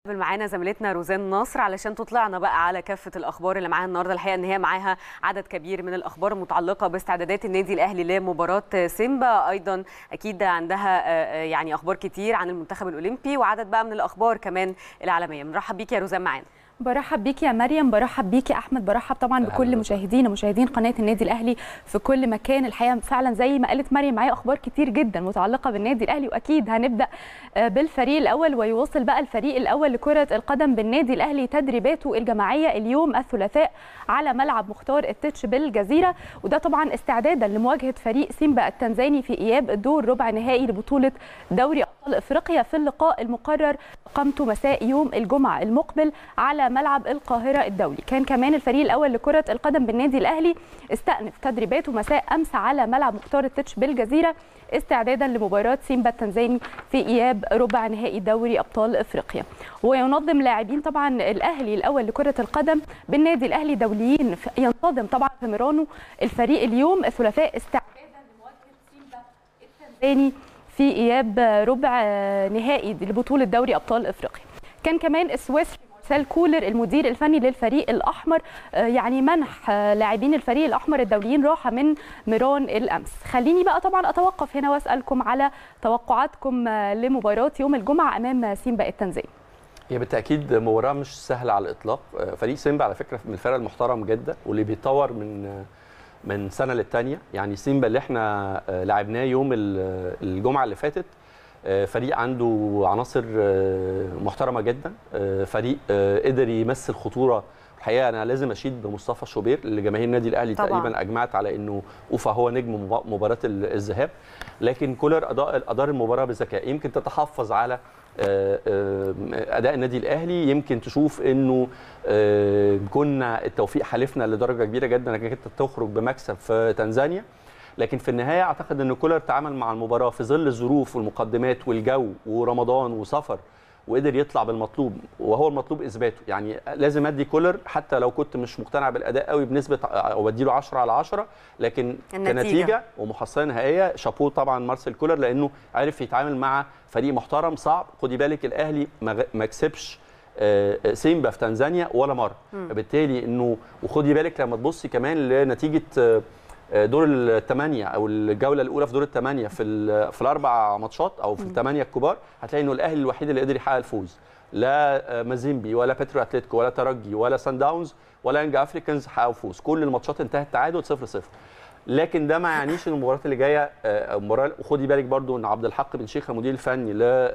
معانا زميلتنا روزان نصر علشان تطلعنا بقى على كافه الاخبار اللي معاها النهارده الحقيقه ان هي معاها عدد كبير من الاخبار المتعلقه باستعدادات النادي الاهلي لمباراه سيمبا ايضا اكيد عندها يعني اخبار كتير عن المنتخب الاولمبي وعدد بقى من الاخبار كمان العالميه بنرحب بيك يا روزان معانا برحب بيك يا مريم برحب بيك يا احمد برحب طبعا بكل مشاهدينا مشاهدين قناه النادي الاهلي في كل مكان الحقيقه فعلا زي ما قالت مريم معايا اخبار كتير جدا متعلقه بالنادي الاهلي واكيد هنبدا بالفريق الاول ويواصل بقى الفريق الاول لكره القدم بالنادي الاهلي تدريباته الجماعيه اليوم الثلاثاء على ملعب مختار التتش بالجزيره وده طبعا استعدادا لمواجهه فريق سيمبا التنزاني في اياب الدور ربع نهائي لبطوله دوري ابطال افريقيا في اللقاء المقرر قامته مساء يوم الجمعه المقبل على ملعب القاهره الدولي كان كمان الفريق الاول لكره القدم بالنادي الاهلي استأنف تدريباته مساء امس على ملعب مختار التتش بالجزيره استعدادا لمباراه سيمبا التنزاني في اياب ربع نهائي دوري ابطال افريقيا وينظم لاعبين طبعا الاهلي الاول لكره القدم بالنادي الاهلي دوليين ينتظم طبعا في ميرانو الفريق اليوم الثلاثاء استعدادا لمواجهه سيمبا التنزاني في اياب ربع نهائي لبطوله دوري ابطال افريقيا كان كمان السويسري مارسيل كولر المدير الفني للفريق الاحمر يعني منح لاعبين الفريق الاحمر الدوليين راحه من ميران الامس خليني بقى طبعا اتوقف هنا واسالكم على توقعاتكم لمباراه يوم الجمعه امام سيمبا التنزاني هي بالتاكيد مباراه مش سهله على الاطلاق فريق سيمبا على فكره من الفرق المحترم جدا واللي بيتطور من من سنه للتانيه يعني سيمبا اللي احنا لعبناه يوم الجمعه اللي فاتت فريق عنده عناصر محترمه جدا فريق قدر يمثل خطوره الحقيقه انا لازم اشيد بمصطفى شوبير اللي جماهير النادي الاهلي طبعا. تقريبا اجمعت على انه اوفا هو نجم مباراه الذهاب لكن كولر ادار ادار المباراه بذكاء يمكن تتحفظ على اداء النادي الاهلي يمكن تشوف انه كنا التوفيق حالفنا لدرجه كبيره جدا انك انت تخرج بمكسب في تنزانيا لكن في النهايه اعتقد ان كولر تعامل مع المباراه في ظل الظروف والمقدمات والجو ورمضان وسفر وقدر يطلع بالمطلوب وهو المطلوب اثباته يعني لازم ادي كولر حتى لو كنت مش مقتنع بالاداء قوي بنسبه او ادي له 10 على 10 لكن النتيجة. كنتيجه ومحصله نهائيه شابوه طبعا مارسيل كولر لانه عرف يتعامل مع فريق محترم صعب خدي بالك الاهلي ما كسبش سيمبا في تنزانيا ولا مره فبالتالي انه وخدي بالك لما تبصي كمان لنتيجه دور الثمانيه او الجوله الاولى في دور الثمانيه في في الاربع ماتشات او في الثمانيه الكبار هتلاقي انه الاهلي الوحيد اللي قدر يحقق الفوز لا مازيمبي ولا بترو اتلتيكو ولا ترجي ولا سان داونز ولا يانج افريكانز حققوا فوز كل الماتشات انتهت تعادل 0 0 لكن ده ما يعنيش ان المباريات اللي جايه مباراه وخدي بالك برضو ان عبد الحق بن شيخه المدير الفني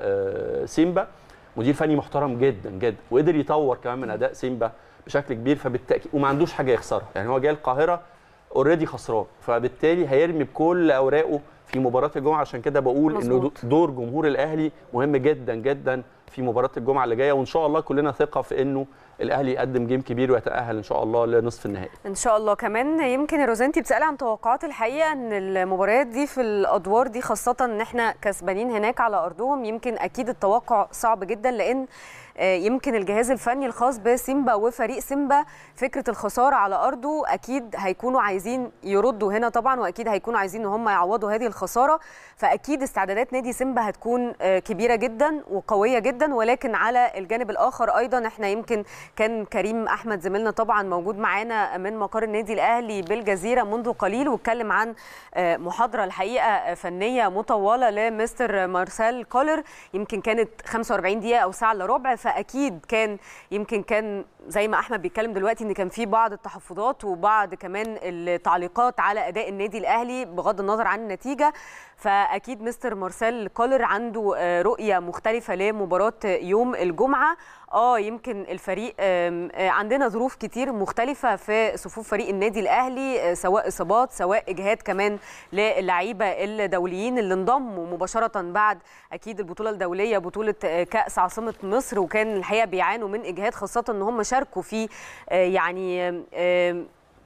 لسيمبا مدير فني محترم جدا جدا وقدر يطور كمان من اداء سيمبا بشكل كبير فبالتاكيد وما عندوش حاجه يخسرها يعني هو جاي القاهره اوريدي خسران فبالتالي هيرمي بكل اوراقه في مباراه الجمعه عشان كده بقول انه دور جمهور الاهلي مهم جدا جدا في مباراه الجمعه اللي جايه وان شاء الله كلنا ثقه في انه الاهلي يقدم جيم كبير ويتاهل ان شاء الله لنصف النهائي ان شاء الله كمان يمكن يا روزانتي بتسالي عن توقعات الحقيقه ان المباريات دي في الادوار دي خاصه ان احنا كسبانين هناك على ارضهم يمكن اكيد التوقع صعب جدا لان يمكن الجهاز الفني الخاص بسيمبا وفريق سيمبا فكره الخساره على ارضه اكيد هيكونوا عايزين يردوا هنا طبعا واكيد هيكونوا عايزين ان هم يعوضوا هذه الخساره فاكيد استعدادات نادي سيمبا هتكون كبيره جدا وقويه جدا ولكن على الجانب الاخر ايضا احنا يمكن كان كريم احمد زميلنا طبعا موجود معانا من مقر النادي الاهلي بالجزيره منذ قليل واتكلم عن محاضره الحقيقه فنيه مطوله لمستر مارسيل كولر يمكن كانت 45 دقيقه او ساعه الا ربع فاكيد كان يمكن كان زي ما احمد بيتكلم دلوقتي ان كان في بعض التحفظات وبعض كمان التعليقات على اداء النادي الاهلي بغض النظر عن النتيجه فاكيد مستر مارسيل كولر عنده رؤيه مختلفه لمباراه يوم الجمعه اه يمكن الفريق عندنا ظروف كتير مختلفه في صفوف فريق النادي الاهلي سواء اصابات سواء اجهاد كمان للعيبه الدوليين اللي انضموا مباشره بعد اكيد البطوله الدوليه بطوله كاس عاصمه مصر وكان الحقيقه بيعانوا من اجهاد خاصه ان هم شاركوا في يعني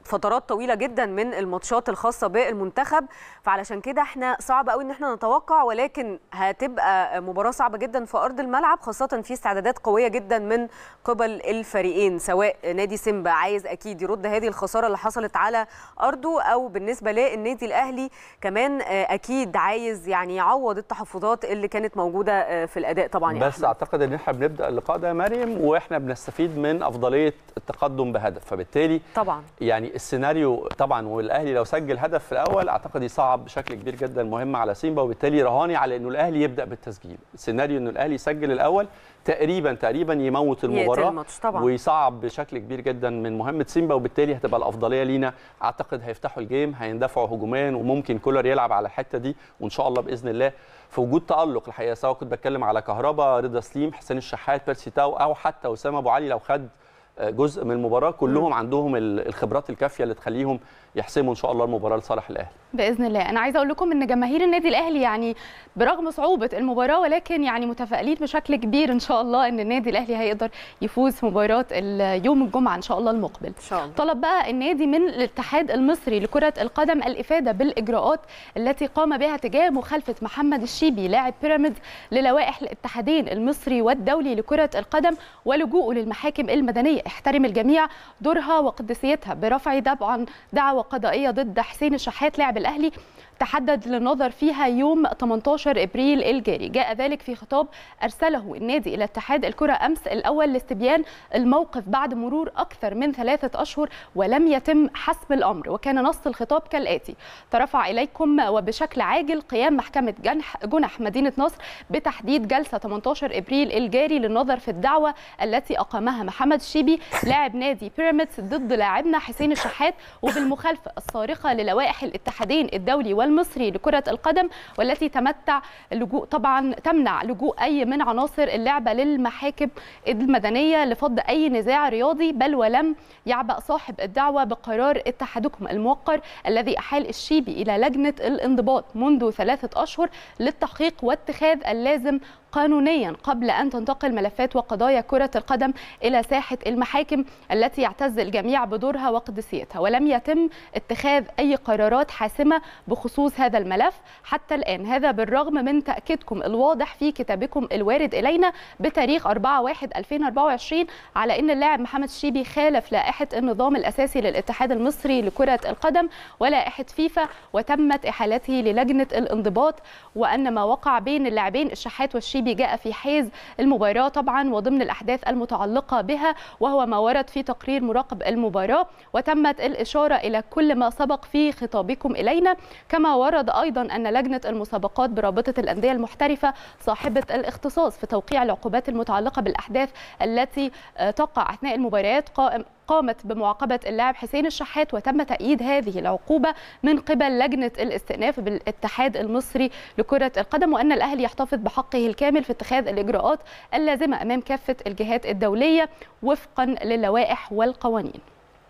فترات طويله جدا من الماتشات الخاصه بالمنتخب فعلشان كده احنا صعب قوي ان احنا نتوقع ولكن هتبقى مباراه صعبه جدا في ارض الملعب خاصه في استعدادات قويه جدا من قبل الفريقين سواء نادي سيمبا عايز اكيد يرد هذه الخساره اللي حصلت على ارضه او بالنسبه للنادي الاهلي كمان اكيد عايز يعني يعوض التحفظات اللي كانت موجوده في الاداء طبعا يا بس أحمد. اعتقد ان احنا بنبدا اللقاء ده يا مريم واحنا بنستفيد من افضليه التقدم بهدف فبالتالي طبعا يعني السيناريو طبعا والاهلي لو سجل هدف في الاول اعتقد يصعب بشكل كبير جدا مهم على سيمبا وبالتالي رهاني على انه الاهلي يبدا بالتسجيل السيناريو انه الاهلي يسجل الاول تقريبا تقريبا يموت المباراه الماتش طبعا ويصعب بشكل كبير جدا من مهمه سيمبا وبالتالي هتبقى الافضليه لينا اعتقد هيفتحوا الجيم هيندفعوا هجوميا وممكن كولر يلعب على الحته دي وان شاء الله باذن الله في وجود تالق الحقيقه سواء كنت بتكلم على كهربا رضا سليم حسين الشحات بيرسي تاو او حتى اسامه ابو علي لو خد جزء من المباراه كلهم عندهم الخبرات الكافيه اللي تخليهم يحسموا ان شاء الله المباراه لصالح الاهلي باذن الله انا عايزه اقول لكم ان جماهير النادي الاهلي يعني برغم صعوبه المباراه ولكن يعني متفائلين بشكل كبير ان شاء الله ان النادي الاهلي هيقدر يفوز في مباراه يوم الجمعه ان شاء الله المقبل ان شاء الله طلب بقى النادي من الاتحاد المصري لكره القدم الافاده بالاجراءات التي قام بها تجاه مخالفه محمد الشيبي لاعب بيراميدز للوائح الاتحادين المصري والدولي لكره القدم ولجوءه للمحاكم المدنيه احترم الجميع دورها وقدسيتها برفع طبعا دعوى قضائيه ضد حسين الشحات لاعب الاهلي تحدد للنظر فيها يوم 18 ابريل الجاري جاء ذلك في خطاب ارسله النادي الى اتحاد الكره امس الاول لاستبيان الموقف بعد مرور اكثر من ثلاثه اشهر ولم يتم حسم الامر وكان نص الخطاب كالاتي ترفع اليكم وبشكل عاجل قيام محكمه جنح جنح مدينه نصر بتحديد جلسه 18 ابريل الجاري للنظر في الدعوه التي اقامها محمد الشيبي لاعب نادي بيراميدز ضد لاعبنا حسين الشحات وبالمخالفه الصارخه للوائح الاتحادين الدولي والمصري لكره القدم والتي تمتع لجوء طبعا تمنع لجوء اي من عناصر اللعبه للمحاكم المدنيه لفض اي نزاع رياضي بل ولم يعبأ صاحب الدعوه بقرار اتحادكم الموقر الذي احال الشيبي الى لجنه الانضباط منذ ثلاثه اشهر للتحقيق واتخاذ اللازم قانونيا قبل ان تنتقل ملفات وقضايا كره القدم الى ساحه المحاكم التي يعتز الجميع بدورها وقدسيتها ولم يتم اتخاذ اي قرارات حاسمه بخصوص هذا الملف حتى الان هذا بالرغم من تاكيدكم الواضح في كتابكم الوارد الينا بتاريخ 4 1 2024 على ان اللاعب محمد الشيبي خالف لائحه النظام الاساسي للاتحاد المصري لكره القدم ولائحه فيفا وتمت احالته للجنه الانضباط وان ما وقع بين اللاعبين الشحات والشيبي الشيبي جاء في حيز المباراة طبعا وضمن الأحداث المتعلقة بها وهو ما ورد في تقرير مراقب المباراة وتمت الإشارة إلى كل ما سبق في خطابكم إلينا كما ورد أيضا أن لجنة المسابقات برابطة الأندية المحترفة صاحبة الاختصاص في توقيع العقوبات المتعلقة بالأحداث التي تقع أثناء المباريات قائم قامت بمعاقبة اللاعب حسين الشحات وتم تأييد هذه العقوبة من قبل لجنة الاستئناف بالاتحاد المصري لكرة القدم وأن الأهلي يحتفظ بحقه الكامل في اتخاذ الإجراءات اللازمة أمام كافة الجهات الدولية وفقا للوائح والقوانين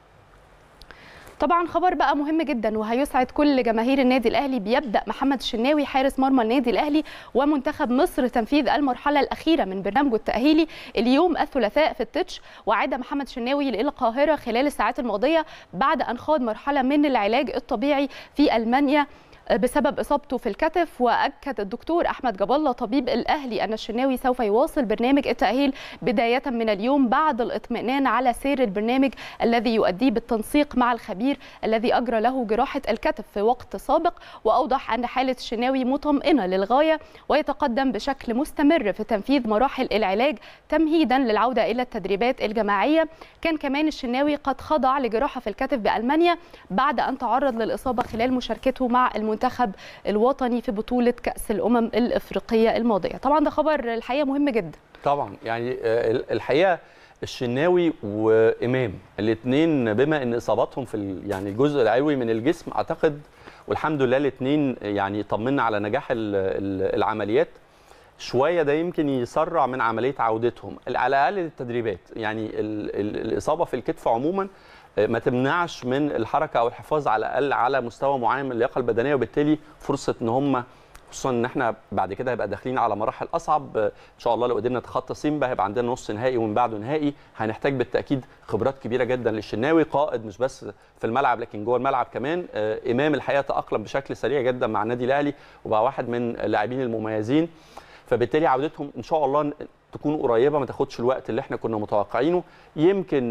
طبعا خبر بقى مهم جدا وهيسعد كل جماهير النادي الاهلي بيبدا محمد الشناوي حارس مرمى النادي الاهلي ومنتخب مصر تنفيذ المرحله الاخيره من برنامجه التاهيلي اليوم الثلاثاء في التتش وعاد محمد الشناوي الى القاهره خلال الساعات الماضيه بعد ان خاض مرحله من العلاج الطبيعي في المانيا بسبب اصابته في الكتف واكد الدكتور احمد جاب الله طبيب الاهلي ان الشناوي سوف يواصل برنامج التاهيل بدايه من اليوم بعد الاطمئنان على سير البرنامج الذي يؤديه بالتنسيق مع الخبير الذي اجرى له جراحه الكتف في وقت سابق واوضح ان حاله الشناوي مطمئنه للغايه ويتقدم بشكل مستمر في تنفيذ مراحل العلاج تمهيدا للعوده الى التدريبات الجماعيه كان كمان الشناوي قد خضع لجراحه في الكتف بالمانيا بعد ان تعرض للاصابه خلال مشاركته مع المنتخب المنتخب الوطني في بطوله كاس الامم الافريقيه الماضيه طبعا ده خبر الحقيقه مهم جدا طبعا يعني الحقيقه الشناوي وامام الاثنين بما ان اصاباتهم في يعني الجزء العلوي من الجسم اعتقد والحمد لله الاثنين يعني طمنا على نجاح العمليات شويه ده يمكن يسرع من عمليه عودتهم على الاقل التدريبات يعني ال ال الاصابه في الكتف عموما ما تمنعش من الحركه او الحفاظ على الاقل على مستوى معين من اللياقه البدنيه وبالتالي فرصه ان هم خصوصا ان احنا بعد كده هيبقى داخلين على مراحل اصعب ان شاء الله لو قدرنا نتخطى سيمبا هيبقى عندنا نص نهائي ومن بعده نهائي هنحتاج بالتاكيد خبرات كبيره جدا للشناوي قائد مش بس في الملعب لكن جوه الملعب كمان امام الحقيقه تاقلم بشكل سريع جدا مع النادي الاهلي وبقى واحد من اللاعبين المميزين فبالتالي عودتهم ان شاء الله تكون قريبه ما تاخدش الوقت اللي احنا كنا متوقعينه يمكن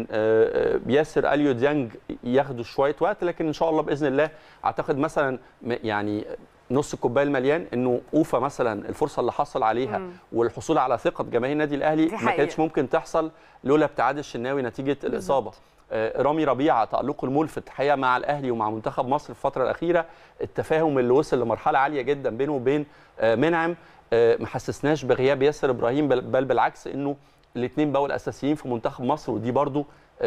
ياسر اليو ديانج ياخدوا شويه وقت لكن ان شاء الله باذن الله اعتقد مثلا يعني نص الكوبايه المليان انه اوفا مثلا الفرصه اللي حصل عليها مم. والحصول على ثقه جماهير النادي الاهلي ما كانتش ممكن تحصل لولا ابتعاد الشناوي نتيجه بالزبط. الاصابه رامي ربيعه تالقه الملفت الحقيقه مع الاهلي ومع منتخب مصر في الفتره الاخيره التفاهم اللي وصل لمرحله عاليه جدا بينه وبين منعم ما حسسناش بغياب ياسر ابراهيم بل بالعكس انه الاثنين بقوا الاساسيين في منتخب مصر ودي برضو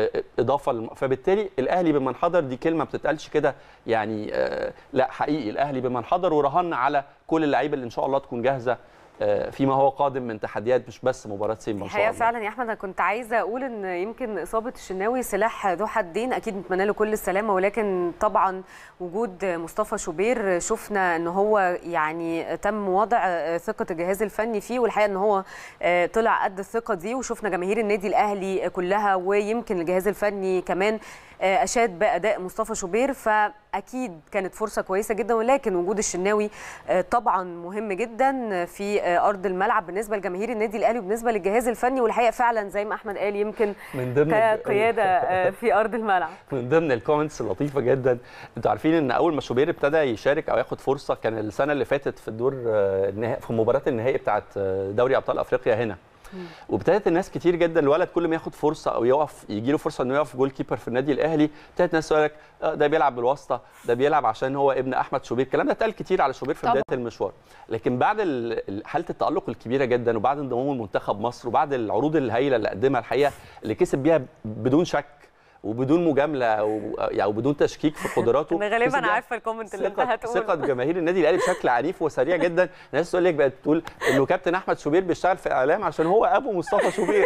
اضافه للم... فبالتالي الاهلي بمن حضر دي كلمه ما بتتقالش كده يعني لا حقيقي الاهلي بمن حضر ورهنا على كل اللعيبه اللي ان شاء الله تكون جاهزه فيما هو قادم من تحديات مش بس مباراه سيمبا ان شاء الله فعلا يا احمد انا كنت عايزه اقول ان يمكن اصابه الشناوي سلاح ذو حدين اكيد نتمنى له كل السلامه ولكن طبعا وجود مصطفى شوبير شفنا ان هو يعني تم وضع ثقه الجهاز الفني فيه والحقيقه ان هو طلع قد الثقه دي وشفنا جماهير النادي الاهلي كلها ويمكن الجهاز الفني كمان اشاد باداء مصطفى شوبير فاكيد كانت فرصه كويسه جدا ولكن وجود الشناوي طبعا مهم جدا في ارض الملعب بالنسبه لجماهير النادي الاهلي وبالنسبه للجهاز الفني والحقيقه فعلا زي ما احمد قال يمكن من ضمن كقياده في ارض الملعب من ضمن الكومنتس اللطيفه جدا انتوا عارفين ان اول ما شوبير ابتدى يشارك او ياخد فرصه كان السنه اللي فاتت في الدور في مباراه النهائي بتاعه دوري ابطال افريقيا هنا وابتدت الناس كتير جدا الولد كل ما ياخد فرصه او يقف يجي له فرصه انه يقف جول كيبر في النادي الاهلي ابتدت الناس تقول لك ده بيلعب بالواسطه ده بيلعب عشان هو ابن احمد شوبير الكلام ده اتقال كتير على شوبير في بدايه المشوار لكن بعد حاله التالق الكبيره جدا وبعد انضمامه لمنتخب مصر وبعد العروض الهائله اللي قدمها الحقيقه اللي كسب بيها بدون شك وبدون مجامله او يعني بدون تشكيك في قدراته انا غالبا عارفه الكومنت اللي انت هتقوله ثقه جماهير النادي الاهلي بشكل عنيف وسريع جدا الناس تقول لك بقت تقول انه كابتن احمد شوبير بيشتغل في اعلام عشان هو ابو مصطفى شوبير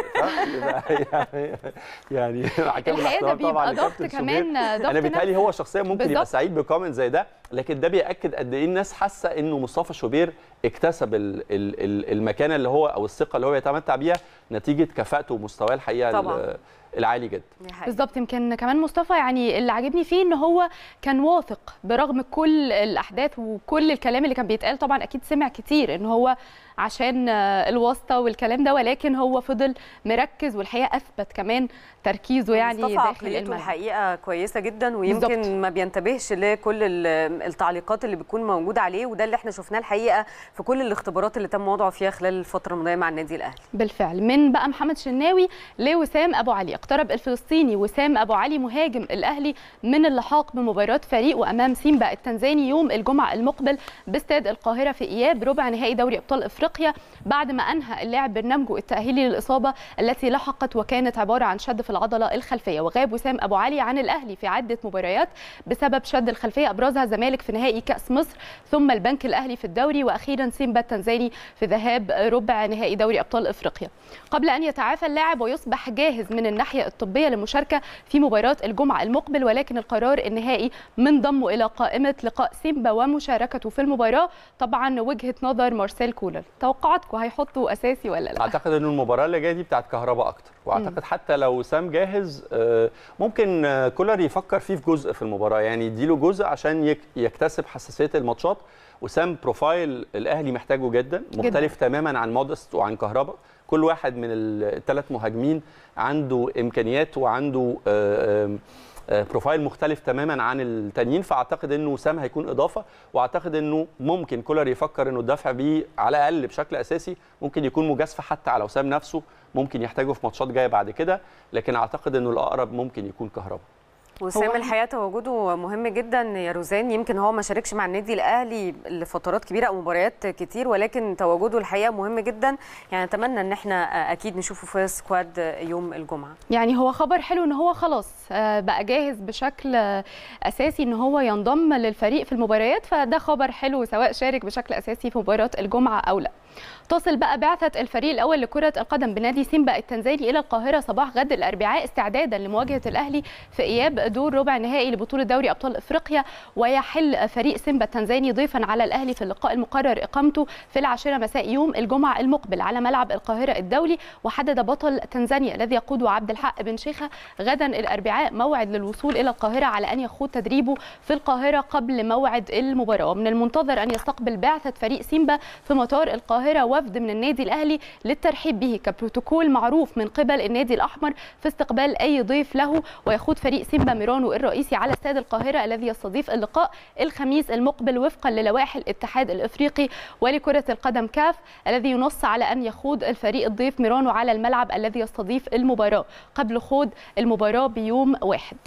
يعني يعني الحقيقه ده بيبقى ضغط كمان ضغط انا بيتهيألي هو شخصيا ممكن بالزبط. يبقى سعيد بكومنت زي ده لكن ده بياكد قد ايه الناس حاسه انه مصطفى شوبير اكتسب المكانه اللي هو او الثقه اللي هو يتمتع بيها نتيجه كفاءته ومستواه الحقيقه طبعا. العالي جدا بالظبط يمكن كمان مصطفى يعني اللي عاجبني فيه ان هو كان واثق برغم كل الاحداث وكل الكلام اللي كان بيتقال طبعا اكيد سمع كتير ان هو عشان الواسطه والكلام ده ولكن هو فضل مركز والحقيقه اثبت كمان تركيزه يعني داخل الملعب الحقيقه كويسه جدا ويمكن بالزبط. ما بينتبهش لكل التعليقات اللي بتكون موجوده عليه وده اللي احنا شفناه الحقيقه في كل الاختبارات اللي تم وضعه فيها خلال الفتره الماضيه مع النادي الاهلي بالفعل من بقى محمد شناوي لوسام ابو علي اقترب الفلسطيني وسام ابو علي مهاجم الاهلي من اللحاق بمباراه فريقه امام سيمبا التنزاني يوم الجمعه المقبل باستاد القاهره في اياب ربع نهائي دوري ابطال افريقيا بعد ما انهى اللاعب برنامجه التاهيلي للاصابه التي لحقت وكانت عباره عن شد في العضله الخلفيه وغاب وسام ابو علي عن الاهلي في عده مباريات بسبب شد الخلفيه ابرزها الزمالك في نهائي كاس مصر ثم البنك الاهلي في الدوري واخيرا سيمبا التنزاني في ذهاب ربع نهائي دوري ابطال افريقيا قبل ان يتعافى اللاعب ويصبح جاهز من الناحيه الطبيه للمشاركه في مباراه الجمعه المقبل ولكن القرار النهائي من ضمه الى قائمه لقاء سيمبا ومشاركته في المباراه طبعا وجهه نظر مارسيل كولر توقعاتكم هيحطوا اساسي ولا لا اعتقد ان المباراه اللي جايه دي بتاعت كهرباء اكتر واعتقد حتى لو سام جاهز ممكن كولر يفكر فيه في جزء في المباراه يعني يديله جزء عشان يكتسب حساسيه الماتشات وسام بروفايل الاهلي محتاجه جدا مختلف جداً. تماما عن مودست وعن كهرباء كل واحد من الثلاث مهاجمين عنده امكانيات وعنده بروفايل مختلف تماما عن التانيين فاعتقد انه وسام هيكون اضافه واعتقد انه ممكن كولر يفكر انه الدفع بيه على الاقل بشكل اساسي ممكن يكون مجازفه حتى على وسام نفسه ممكن يحتاجه في ماتشات جايه بعد كده لكن اعتقد انه الاقرب ممكن يكون كهرباء وسام الحقيقه تواجده مهم جدا يا روزان يمكن هو ما شاركش مع النادي الاهلي لفترات كبيره او مباريات كتير ولكن تواجده الحقيقه مهم جدا يعني اتمنى ان احنا اكيد نشوفه في سكواد يوم الجمعه يعني هو خبر حلو ان هو خلاص بقى جاهز بشكل اساسي ان هو ينضم للفريق في المباريات فده خبر حلو سواء شارك بشكل اساسي في مباراه الجمعه او لا تصل بقى بعثة الفريق الأول لكرة القدم بنادي سيمبا التنزاني إلى القاهرة صباح غد الأربعاء استعدادا لمواجهة الأهلي في إياب دور ربع نهائي لبطولة دوري أبطال إفريقيا ويحل فريق سيمبا التنزاني ضيفا على الأهلي في اللقاء المقرر إقامته في العاشرة مساء يوم الجمعة المقبل على ملعب القاهرة الدولي وحدد بطل تنزانيا الذي يقوده عبد الحق بن شيخة غدا الأربعاء موعد للوصول إلى القاهرة على أن يخوض تدريبه في القاهرة قبل موعد المباراة ومن المنتظر أن يستقبل بعثة فريق سيمبا في مطار القاهرة وفد من النادي الأهلي للترحيب به كبروتوكول معروف من قبل النادي الأحمر في استقبال أي ضيف له ويخوض فريق سيمبا ميرانو الرئيسي على استاد القاهرة الذي يستضيف اللقاء الخميس المقبل وفقا للوائح الاتحاد الإفريقي ولكرة القدم كاف الذي ينص على أن يخوض الفريق الضيف ميرانو على الملعب الذي يستضيف المباراة قبل خوض المباراة بيوم واحد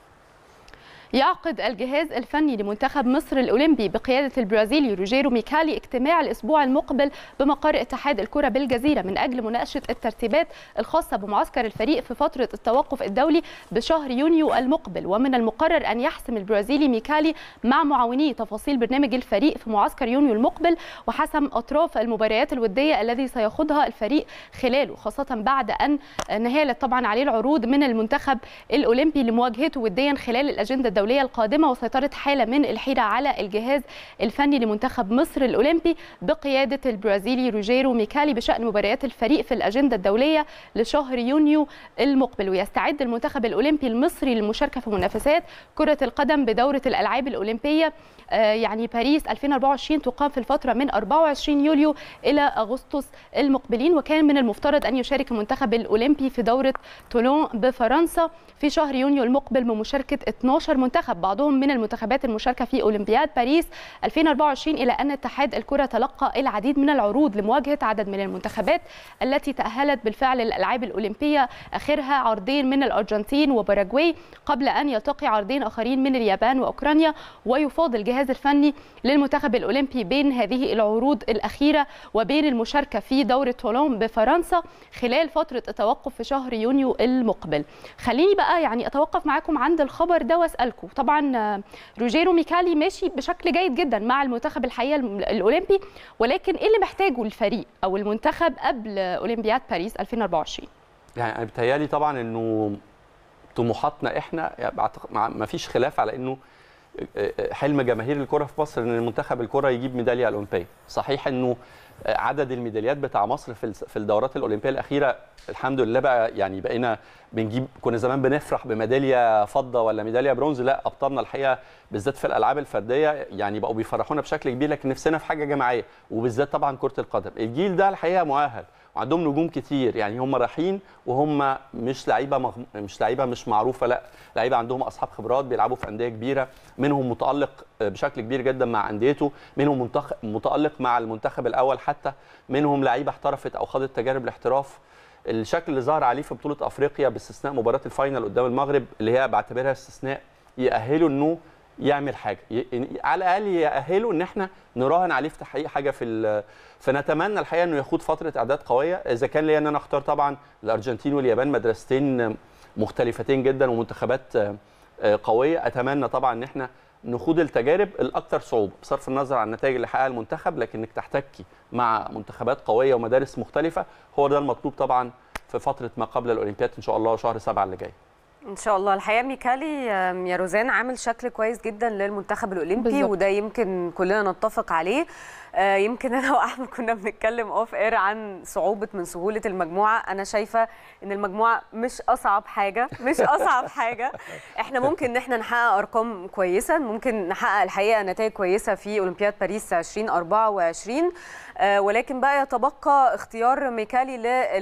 يعقد الجهاز الفني لمنتخب مصر الأولمبي بقيادة البرازيلي روجيرو ميكالي اجتماع الأسبوع المقبل بمقر اتحاد الكرة بالجزيرة من أجل مناقشة الترتيبات الخاصة بمعسكر الفريق في فترة التوقف الدولي بشهر يونيو المقبل ومن المقرر أن يحسم البرازيلي ميكالي مع معاونيه تفاصيل برنامج الفريق في معسكر يونيو المقبل وحسم أطراف المباريات الودية الذي سيخوضها الفريق خلاله خاصة بعد أن نهالت طبعا عليه العروض من المنتخب الأولمبي لمواجهته وديا خلال الأجندة الدولية القادمة وسيطرة حالة من الحيرة على الجهاز الفني لمنتخب مصر الأولمبي بقيادة البرازيلي روجيرو ميكالي بشأن مباريات الفريق في الأجندة الدولية لشهر يونيو المقبل ويستعد المنتخب الأولمبي المصري للمشاركة في منافسات كرة القدم بدورة الألعاب الأولمبية يعني باريس 2024 تقام في الفترة من 24 يوليو إلى أغسطس المقبلين وكان من المفترض أن يشارك المنتخب الأولمبي في دورة تولون بفرنسا في شهر يونيو المقبل بمشاركة 12 منتخب بعضهم من المنتخبات المشاركة في أولمبياد باريس 2024 إلى أن اتحاد الكرة تلقى العديد من العروض لمواجهة عدد من المنتخبات التي تأهلت بالفعل للألعاب الأولمبية آخرها عرضين من الأرجنتين وباراغواي قبل أن يلتقي عرضين آخرين من اليابان وأوكرانيا ويفاضل الجهاز الفني للمنتخب الأولمبي بين هذه العروض الأخيرة وبين المشاركة في دورة تولون بفرنسا خلال فترة التوقف في شهر يونيو المقبل خليني بقى يعني أتوقف معاكم عند الخبر ده وأسألكم طبعا روجيرو ميكالي ماشي بشكل جيد جدا مع المنتخب الحقيقة الأولمبي ولكن إيه اللي محتاجه الفريق أو المنتخب قبل أولمبياد باريس 2024 يعني انا بتهيالي طبعا انه طموحاتنا احنا يعني ما فيش خلاف على انه حلم جماهير الكره في مصر ان المنتخب الكره يجيب ميداليه اولمبيه صحيح انه عدد الميداليات بتاع مصر في في الدورات الاولمبيه الاخيره الحمد لله بقى يعني بقينا بنجيب كنا زمان بنفرح بميداليه فضه ولا ميداليه برونز لا ابطالنا الحقيقه بالذات في الالعاب الفرديه يعني بقوا بيفرحونا بشكل كبير لكن نفسنا في حاجه جماعيه وبالذات طبعا كره القدم الجيل ده الحقيقه مؤهل وعندهم نجوم كتير يعني هم رايحين وهم مش لعيبه مغ... مش لعيبه مش معروفه لا لعيبه عندهم اصحاب خبرات بيلعبوا في انديه كبيره منهم متالق بشكل كبير جدا مع انديته منهم منتخ... متالق مع المنتخب الاول حتى منهم لعيبه احترفت او خاضت تجارب الاحتراف الشكل اللي ظهر عليه في بطوله افريقيا باستثناء مباراه الفاينل قدام المغرب اللي هي بعتبرها استثناء يأهله انه يعمل حاجه ي... على الاقل يأهله ان احنا نراهن عليه في تحقيق حاجه في فنتمنى الحقيقه انه يخوض فتره اعداد قويه اذا كان ليا ان انا اختار طبعا الارجنتين واليابان مدرستين مختلفتين جدا ومنتخبات قويه اتمنى طبعا ان احنا نخوض التجارب الاكثر صعوبه بصرف النظر عن النتائج اللي حققها المنتخب لكن انك تحتكي مع منتخبات قويه ومدارس مختلفه هو ده المطلوب طبعا في فتره ما قبل الاولمبياد ان شاء الله شهر سبعة اللي جاي ان شاء الله الحقيقه ميكالي يا روزان عامل شكل كويس جدا للمنتخب الاولمبي بالزبط. وده يمكن كلنا نتفق عليه يمكن انا واحمد كنا بنتكلم اوف اير عن صعوبه من سهوله المجموعه انا شايفه ان المجموعه مش اصعب حاجه مش اصعب حاجه احنا ممكن ان احنا نحقق ارقام كويسه ممكن نحقق الحقيقه نتائج كويسه في اولمبياد باريس 2024 ولكن بقى يتبقى اختيار ميكالي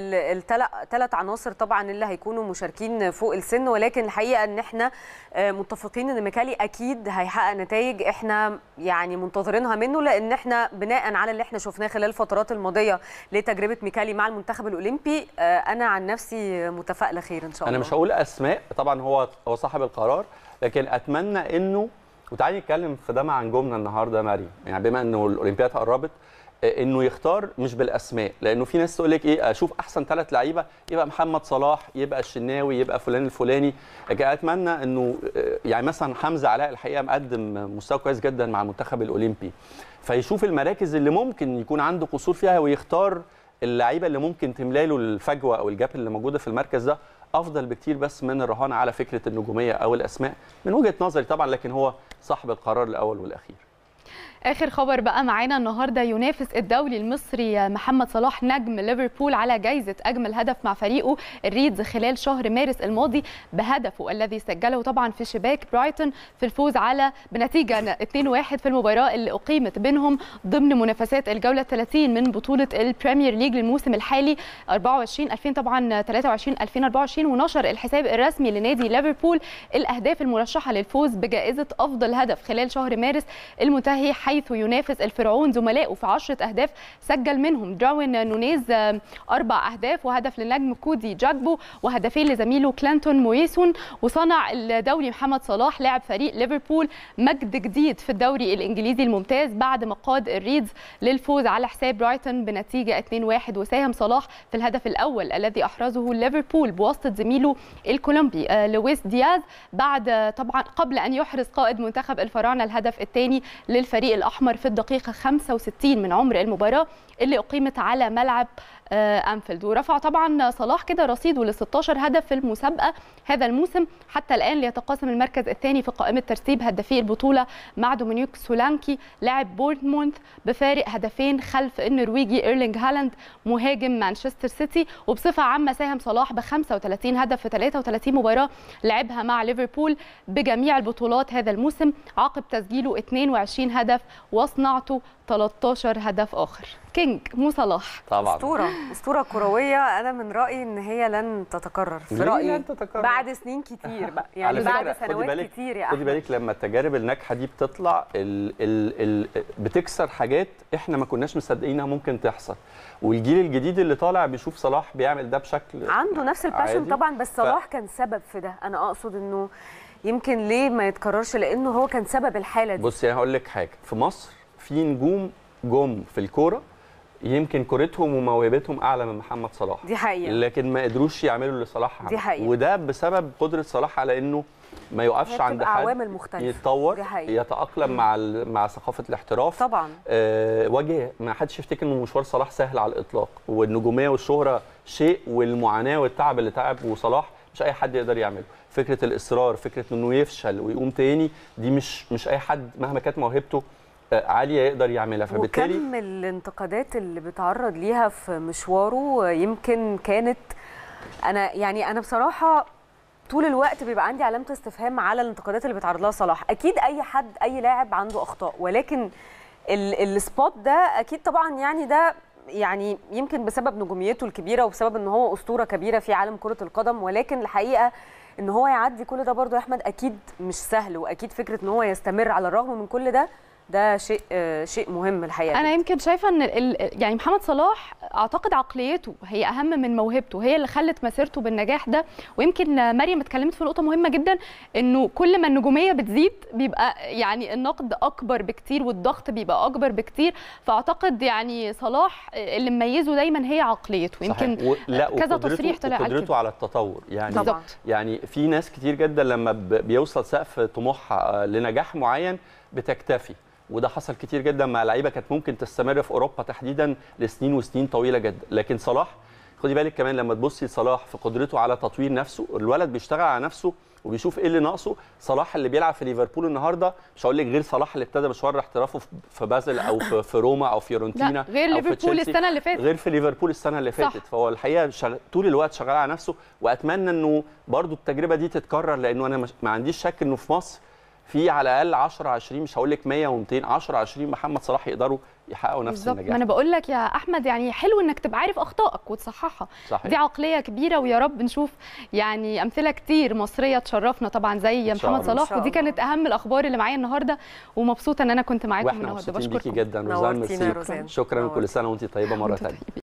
للثلاث عناصر طبعا اللي هيكونوا مشاركين فوق السن ولكن الحقيقه ان احنا متفقين ان ميكالي اكيد هيحقق نتائج احنا يعني منتظرينها منه لان احنا بناء على اللي احنا شفناه خلال الفترات الماضيه لتجربه ميكالي مع المنتخب الاولمبي انا عن نفسي متفائله خير ان شاء الله انا مش هقول اسماء طبعا هو هو صاحب القرار لكن اتمنى انه وتعالي نتكلم في ده مع نجومنا النهارده مريم يعني بما انه الاولمبياد قربت انه يختار مش بالاسماء لانه في ناس تقول لك ايه اشوف احسن ثلاث لعيبه يبقى محمد صلاح يبقى الشناوي يبقى فلان الفلاني لكن اتمنى انه يعني مثلا حمزه علاء الحقيقه مقدم مستوى كويس جدا مع المنتخب الاولمبي فيشوف المراكز اللي ممكن يكون عنده قصور فيها ويختار اللعيبه اللي ممكن تملى له الفجوه او الجاب اللي موجوده في المركز ده افضل بكتير بس من الرهان على فكره النجوميه او الاسماء من وجهه نظري طبعا لكن هو صاحب القرار الاول والاخير اخر خبر بقى معانا النهارده ينافس الدولي المصري محمد صلاح نجم ليفربول على جائزه اجمل هدف مع فريقه الريدز خلال شهر مارس الماضي بهدفه الذي سجله طبعا في شباك برايتون في الفوز على بنتيجه 2-1 في المباراه اللي اقيمت بينهم ضمن منافسات الجوله 30 من بطوله البريمير ليج للموسم الحالي 24 2000 طبعا 23 2024 ونشر الحساب الرسمي لنادي ليفربول الاهداف المرشحه للفوز بجائزه افضل هدف خلال شهر مارس المنتهي حيث ينافس الفرعون زملائه في 10 اهداف سجل منهم دراوين نونيز اربع اهداف وهدف للنجم كودي جاكبو وهدفين لزميله كلانتون مويسون وصنع الدوري محمد صلاح لاعب فريق ليفربول مجد جديد في الدوري الانجليزي الممتاز بعد ما قاد الريدز للفوز على حساب برايتون بنتيجه 2-1 وساهم صلاح في الهدف الاول الذي احرزه ليفربول بواسطه زميله الكولومبي لويس دياز بعد طبعا قبل ان يحرز قائد منتخب الفراعنه الهدف الثاني للفريق الاحمر في الدقيقه 65 من عمر المباراه اللي اقيمت على ملعب انفيلد ورفع طبعا صلاح كده رصيده ل 16 هدف في المسابقه هذا الموسم حتى الان ليتقاسم المركز الثاني في قائمه ترتيب هدافي البطوله مع دومينيك سولانكي لاعب بورنموث بفارق هدفين خلف النرويجي ايرلينج هالاند مهاجم مانشستر سيتي وبصفه عامه ساهم صلاح ب 35 هدف في 33 مباراه لعبها مع ليفربول بجميع البطولات هذا الموسم عقب تسجيله 22 هدف وصناعته 13 هدف اخر كينج مو صلاح طبعا اسطوره اسطوره كرويه انا من رايي ان هي لن تتكرر في ليه رايي لن تتكرر؟ بعد سنين كتير بقى يعني على بعد فكرة، خدي سنوات بالك- كتير يا خدي احمد بالك لما التجارب الناجحه دي بتطلع ال ال ال بتكسر حاجات احنا ما كناش مصدقينها ممكن تحصل والجيل الجديد اللي طالع بيشوف صلاح بيعمل ده بشكل عنده نفس الباشن عادي. طبعا بس ف- صلاح كان سبب في ده انا اقصد انه يمكن ليه ما يتكررش لانه هو كان سبب الحاله دي بصي انا هقول لك حاجه في مصر في نجوم جم في الكوره يمكن كورتهم وموهبتهم اعلى من محمد صلاح دي حقيقه لكن ما قدروش يعملوا اللي صلاح دي عمله. حقيقة. وده بسبب قدره صلاح على انه ما يقفش هي عند بتبقى حد عوامل مختلفه يتطور دي حقيقة. يتاقلم مع ال- مع ثقافه الاحتراف طبعا آه، واجه ما حدش يفتكر ان مشوار صلاح سهل على الاطلاق والنجوميه والشهره شيء والمعاناه والتعب اللي تعبه صلاح مش اي حد يقدر يعمله فكره الاصرار فكره انه يفشل ويقوم تاني دي مش مش اي حد مهما كانت موهبته آه، عاليه يقدر يعملها فبالتالي وكم الانتقادات اللي بيتعرض ليها في مشواره يمكن كانت انا يعني انا بصراحه طول الوقت بيبقى عندي علامه استفهام على الانتقادات اللي بيتعرض لها صلاح اكيد اي حد اي لاعب عنده اخطاء ولكن ال- السبوت ده اكيد طبعا يعني ده يعني يمكن بسبب نجوميته الكبيره وبسبب ان هو اسطوره كبيره في عالم كره القدم ولكن الحقيقه ان هو يعدي كل ده برضه يا احمد اكيد مش سهل واكيد فكره ان هو يستمر على الرغم من كل ده ده شيء آه، شيء مهم الحقيقه انا يمكن شايفه ان ال- يعني محمد صلاح اعتقد عقليته هي اهم من موهبته هي اللي خلت مسيرته بالنجاح ده ويمكن مريم اتكلمت في نقطه مهمه جدا انه كل ما النجوميه بتزيد بيبقى يعني النقد اكبر بكتير والضغط بيبقى اكبر بكتير فاعتقد يعني صلاح اللي مميزه دايما هي عقليته يمكن صحيح. و... لا كذا وقدرته- تصريح طلع قال وقدرته كده. على التطور يعني طبعا. بالظبط يعني في ناس كتير جدا لما ب- بيوصل سقف طموحها آه، لنجاح معين بتكتفي وده حصل كتير جدا مع لعيبه كانت ممكن تستمر في اوروبا تحديدا لسنين وسنين طويله جدا لكن صلاح خدي بالك كمان لما تبصي لصلاح في قدرته على تطوير نفسه الولد بيشتغل على نفسه وبيشوف ايه اللي ناقصه صلاح اللي بيلعب في ليفربول النهارده مش هقول لك غير صلاح اللي ابتدى مشوار احترافه في- في بازل او في, في روما او فيورنتينا لا غير أو في ليفربول تشيلسي. السنه اللي فاتت غير في ليفربول السنه اللي صح. فاتت فهو الحقيقه شغ... طول الوقت شغال على نفسه واتمنى انه برضو التجربه دي تتكرر لانه انا مش... ما عنديش شك انه في مصر في على الاقل 10 20 مش هقول لك 100 و200 10 20 محمد صلاح يقدروا يحققوا نفس بالظبط ما النجاح انا بقول لك يا احمد يعني حلو انك تبقى عارف اخطائك وتصححها صحيح. دي عقليه كبيره ويا رب نشوف يعني امثله كتير مصريه تشرفنا طبعا زي إن شاء محمد الله. إن صلاح شاء ودي الله. كانت اهم الاخبار اللي معايا النهارده ومبسوطه ان انا كنت معاكم واحنا النهارده مبسوطين بيكي بشكركم جدا روزان نورتينا يا ميرسي روزان. شكرا نورتي. كل سنه وانت طيبه مره ثانيه